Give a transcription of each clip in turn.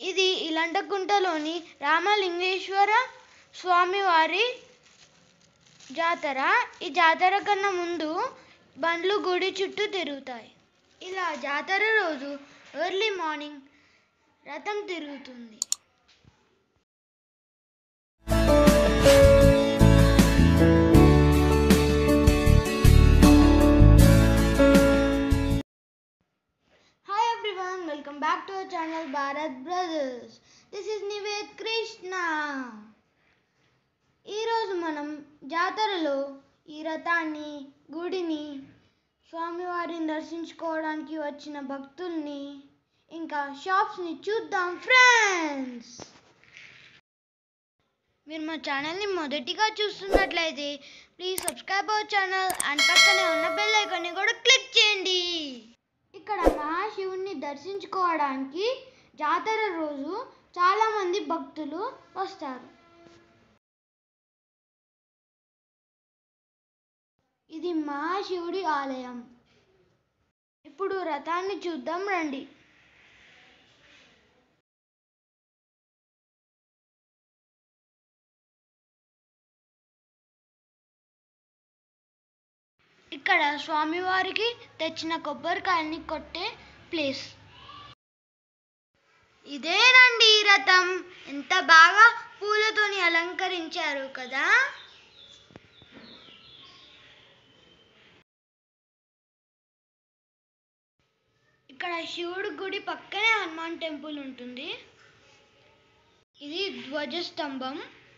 ఇది ఇలంటకుంటలోని రామలింగేశ్వర స్వామివారి జాతర ఈ జాతర కన్నా ముందు బండ్లు గుడి చుట్టూ తిరుగుతాయి ఇలా జాతర రోజు ఎర్లీ మార్నింగ్ రథం తిరుగుతుంది hi everyone welcome back to our channel Bharat brothers this is Nived Krishna ఈరోజు మనం జాతరలో ఈ రథాన్ని గుడిని స్వామివారిని దర్శించుకోవడానికి వచ్చిన భక్తుల్ని ఇంకా షాప్స్ని చూద్దాం ఫ్రెండ్స్ మీరు మా ఛానల్ని మొదటిగా చూస్తున్నట్లయితే please subscribe our channel and పక్కనే ఉన్న బెల్ ఐకాన్ని కూడా క్లిక్ చేయండి ఇక్కడ మహాశివుణ్ణి దర్శించుకోవడానికి జాతర రోజు చాలామంది భక్తులు వస్తారు ఇది మహాశివుడి ఆలయం ఇప్పుడు రథాన్ని చూద్దాం రండి ఇక్కడ స్వామివారికి తెచ్చిన కొబ్బరికాయల్ని కొట్టే ప్లేస్ ఇదేనండి ఈ రథం ఎంత బాగా పూలతోని అలంకరించారు కదా ఇక్కడ శివుడి గుడి పక్కనే హనుమాన్ టెంపుల్ ఉంటుంది ఇది ధ్వజస్తంభం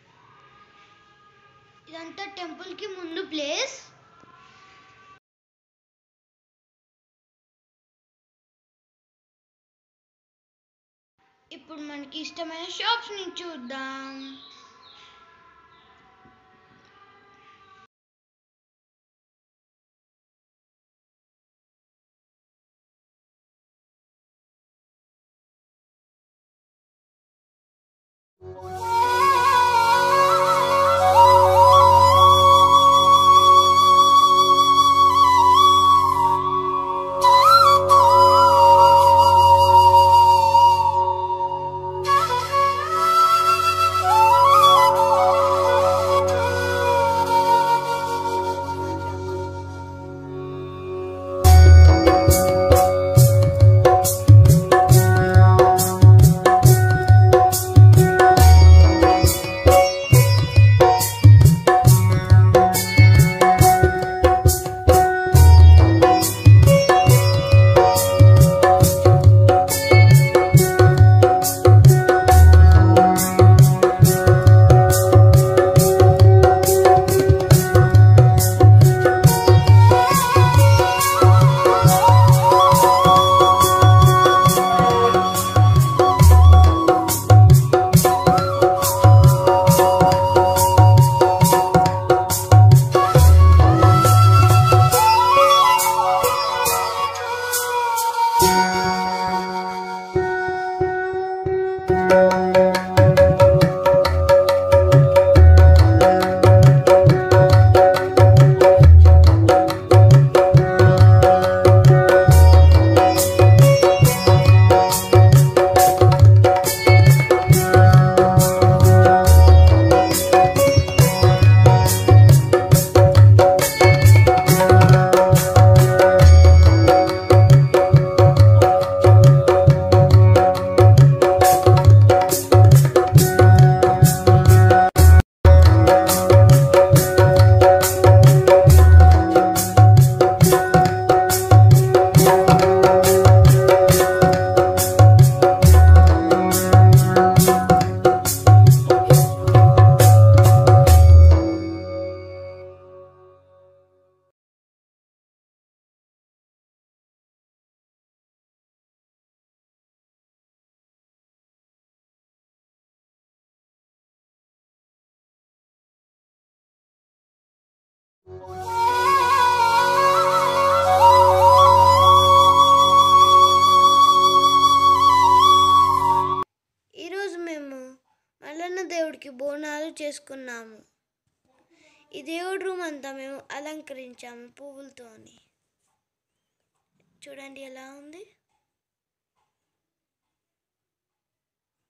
ఇదంతా టెంపుల్కి ముందు ప్లేస్ ఇప్పుడు మనకి ఇష్టమైన షాప్స్ ని చూద్దాం ఈరోజు మేము మల్లన్న దేవుడికి బోనాలు చేసుకున్నాము ఈ దేవుడి రూమ్ అంతా మేము అలంకరించాము పువ్వులతోని చూడండి ఎలా ఉంది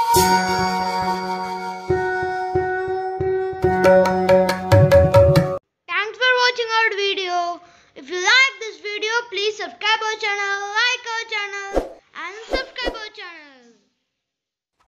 బాయ్